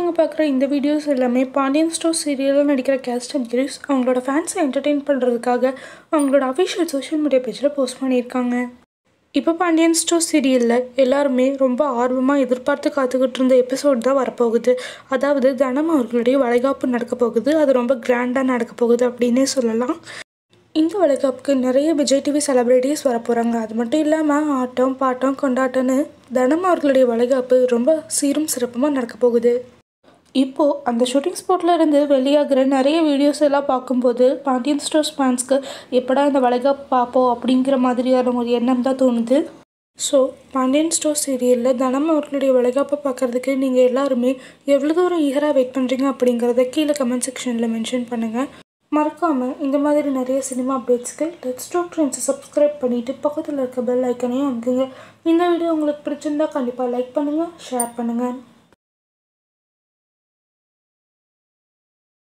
நாங்கள் பார்க்குற இந்த வீடியோஸ் எல்லாமே பாண்டியன் ஸ்டோர் சீரியலில் நடிக்கிற கேஸ்ட் அண்ட் கிரிஸ் அவங்களோட ஃபேன்ஸை என்டர்டெயின் பண்ணுறதுக்காக அவங்களோட அஃபிஷியல் சோஷியல் மீடியா பேஜில் போஸ்ட் பண்ணியிருக்காங்க இப்போ பாண்டியன் ஸ்டோர் சீரியலில் எல்லாருமே ரொம்ப ஆர்வமாக எதிர்பார்த்து காத்துக்கிட்டு இருந்த எபிசோட் தான் வரப்போகுது அதாவது தனம் அவர்களுடைய வளைகாப்பு நடக்க போகுது அது ரொம்ப கிராண்டாக நடக்க போகுது அப்படின்னே சொல்லலாம் இந்த வளைகாப்புக்கு நிறைய விஜய் டிவி செலிப்ரிட்டிஸ் வரப்போகிறாங்க அது மட்டும் இல்லாமல் ஆட்டம் பாட்டம் கொண்டாட்டம்னு தனம் அவர்களுடைய வளைகாப்பு ரொம்ப சீரும் சிறப்புமாக நடக்க போகுது இப்போது அந்த ஷூட்டிங் ஸ்பாட்டில் இருந்து வெளியாகிற நிறைய வீடியோஸ் எல்லாம் பார்க்கும்போது பாண்டியன் ஸ்டோர்ஸ் ஃபேன்ஸ்க்கு எப்படா இந்த வளைகாப்பு பார்ப்போம் அப்படிங்கிற மாதிரியான ஒரு எண்ணம் தான் தோணுது ஸோ பாண்டியன் ஸ்டோர் சீரியலில் தனம் அவர்களுடைய வளைகாப்பை பார்க்குறதுக்கு நீங்கள் எல்லாருமே எவ்வளோ தூரம் ஈகராக வெயிட் பண்ணுறீங்க அப்படிங்கிறத கீழே கமெண்ட் செக்ஷனில் மென்ஷன் பண்ணுங்கள் மறக்காமல் இந்த மாதிரி நிறைய சினிமா அப்டேட்ஸ்க்கு லெட்ஸ் டாக் ட்ரெண்ட்ஸை சப்ஸ்கிரைப் பண்ணிவிட்டு பக்கத்தில் இருக்க பெல் ஐக்கனையும் அமுக்குங்க இந்த வீடியோ உங்களுக்கு பிடிச்சிருந்தா கண்டிப்பாக லைக் பண்ணுங்கள் ஷேர் பண்ணுங்கள்